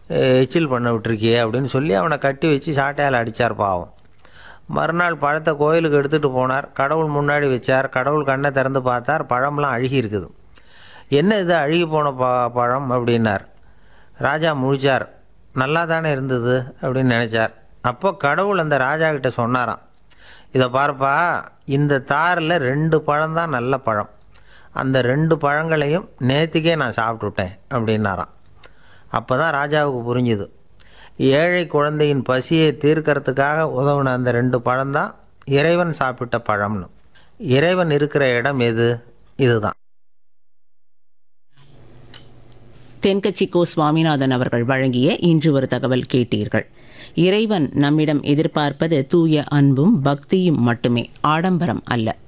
எச்சில் பண்ண விட்டுருக்கியே அப்படின்னு சொல்லி அவனை கட்டி வச்சு சாட்டையால் அடித்தார் பாவம் மறுநாள் பழத்தை கோயிலுக்கு எடுத்துகிட்டு போனார் கடவுள் முன்னாடி வச்சார் கடவுள் கண்ணை திறந்து பார்த்தார் பழம்லாம் அழுகி இருக்குது என்ன இது அழுகி போன ப பழம் அப்படின்னார் ராஜா முழிச்சார் நல்லா தானே இருந்தது அப்படின்னு நினச்சார் அப்போ கடவுள் அந்த ராஜா கிட்ட சொன்னாராம் இதை பாருப்பா இந்த தாரில் ரெண்டு பழம் தான் நல்ல பழம் அந்த ரெண்டு பழங்களையும் நேற்றுக்கே நான் சாப்பிட்டுட்டேன் அப்படின்னாராம் அப்போ தான் ராஜாவுக்கு புரிஞ்சுது ஏழை குழந்தையின் பசியை தீர்க்கறதுக்காக உதவுன அந்த ரெண்டு பழம்தான் இறைவன் சாப்பிட்ட பழம்னு இறைவன் இருக்கிற இடம் எது இதுதான் தென்கட்சி கோ சுவாமிநாதன் அவர்கள் வழங்கிய இன்று ஒரு தகவல் கேட்டீர்கள் இறைவன் நம்மிடம் எதிர்பார்ப்பது தூய அன்பும் பக்தியும் மட்டுமே ஆடம்பரம் அல்ல